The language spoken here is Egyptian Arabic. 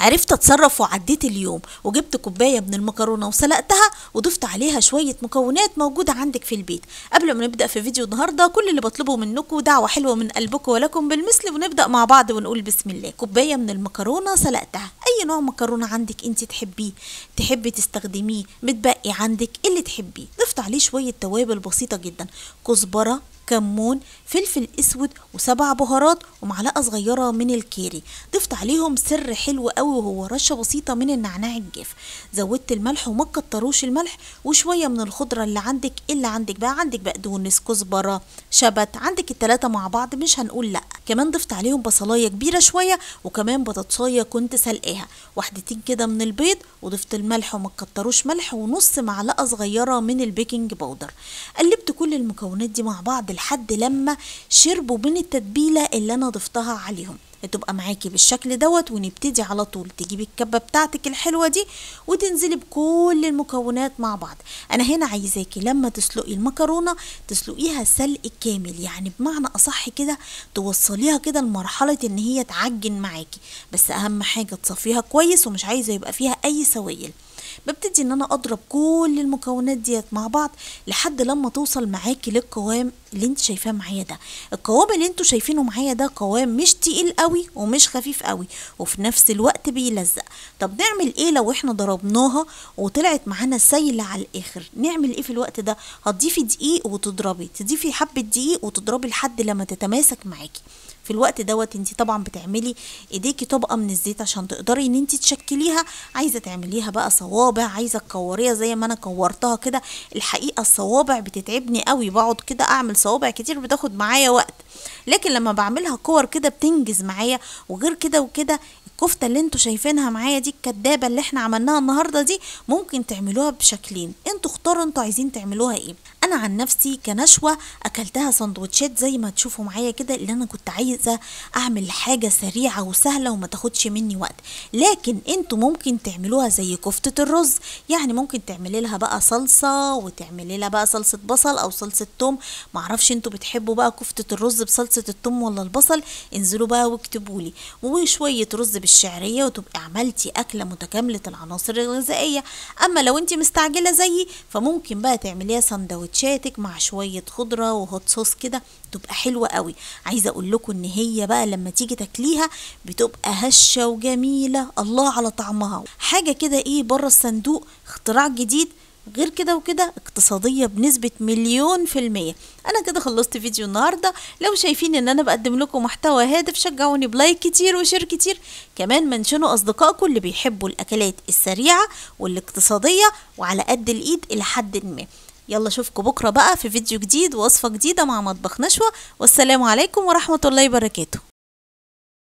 عرفت اتصرف وعديت اليوم وجبت كوبايه من المكرونه وسلقتها وضفت عليها شويه مكونات موجوده عندك في البيت قبل ما نبدا في فيديو النهارده كل اللي بطلبه منكم دعوه حلوه من قلبكم ولكم بالمثل ونبدا مع بعض ونقول بسم الله كوبايه من المكرونه سلقتها اي نوع مكرونه عندك انت تحبيه تحبي تستخدميه متبقي عندك اللي تحبيه ضفت عليه شويه توابل بسيطه جدا كزبره كمون فلفل اسود وسبع بهارات ومعلقه صغيره من الكيري ضفت عليهم سر حلو قوي وهو رشه بسيطه من النعناع الجاف زودت الملح وما كتروش الملح وشويه من الخضره اللي عندك اللي عندك بقى عندك بقدونس كزبره شبت عندك التلاته مع بعض مش هنقول لا كمان ضفت عليهم بصلايه كبيره شويه وكمان بطاطسايه كنت سلقاها واحدتين كده من البيض وضفت الملح وما كتروش ملح ونص معلقه صغيره من البيكنج باودر قلبت كل المكونات دي مع بعض لحد لما شربوا من التتبيله اللي انا ضفتها عليهم تبقى معاكي بالشكل دوت ونبتدي على طول تجيبي الكبه بتاعتك الحلوه دي وتنزلي بكل المكونات مع بعض انا هنا عايزاكي لما تسلقي المكرونه تسلقيها سلق كامل يعني بمعنى اصح كده توصليها كده لمرحله ان هي تعجن معاكي بس اهم حاجه تصفيها كويس ومش عايزه يبقى فيها اي سوائل ببتدي ان انا اضرب كل المكونات ديت مع بعض لحد لما توصل معاكي للقوام اللي انت شايفاه معايا ده القوام اللي انتوا شايفينه معايا ده قوام مش تقيل قوي ومش خفيف قوي وفي نفس الوقت بيلزق طب نعمل ايه لو احنا ضربناها وطلعت معانا سايله على الاخر نعمل ايه في الوقت ده هتضيفي دقيق وتضربي تضيفي حبه دقيق وتضربي لحد لما تتماسك معاكي في الوقت دوت انت طبعا بتعملي ايديكي طبقه من الزيت عشان تقدري ان انت تشكليها عايزه تعمليها بقى صوابع عايزه تكوريها زي ما انا كورتها كده الحقيقه الصوابع بتتعبني قوي بقعد كده اعمل صوابع كتير بتاخد معايا وقت لكن لما بعملها كور كده بتنجز معايا وغير كده وكده الكفته اللي انتوا شايفينها معايا دي الكدابه اللي احنا عملناها النهارده دي ممكن تعملوها بشكلين انتوا اختاروا انتوا عايزين تعملوها ايه انا عن نفسي كنشوه اكلتها سندوتشات زي ما تشوفوا معايا كده اللي انا كنت عايزه اعمل حاجه سريعه وسهله وما تاخدش مني وقت لكن انتوا ممكن تعملوها زي كفته الرز يعني ممكن تعملي لها بقى صلصه وتعملي لها بقى صلصه بصل او صلصه توم معرفش انتوا بتحبوا بقى كفته الرز بصلصه التوم ولا البصل انزلوا بقى واكتبوا لي وشويه رز بالشعريه وتبقى عملتي اكله متكامله العناصر الغذائيه اما لو انت مستعجله زيي فممكن بقى تعمليها سندوتشاتك مع شويه خضره وهوت صوص كده تبقى حلوه قوي عايزه اقول لكم ان هي بقى لما تيجي تاكليها بتبقى هشه وجميله الله على طعمها حاجه كده ايه بره الصندوق اختراع جديد غير كده وكده اقتصادية بنسبة مليون في المية أنا كده خلصت فيديو النهاردة لو شايفين إن أنا بقدم لكم محتوى هادف شجعوني بلايك كتير وشير كتير كمان منشنوا أصدقائكم اللي بيحبوا الأكلات السريعة والاقتصادية وعلى قد الإيد إلى حد ما يلا اشوفكم بكرة بقى في فيديو جديد ووصفة جديدة مع مطبخ نشوة والسلام عليكم ورحمة الله وبركاته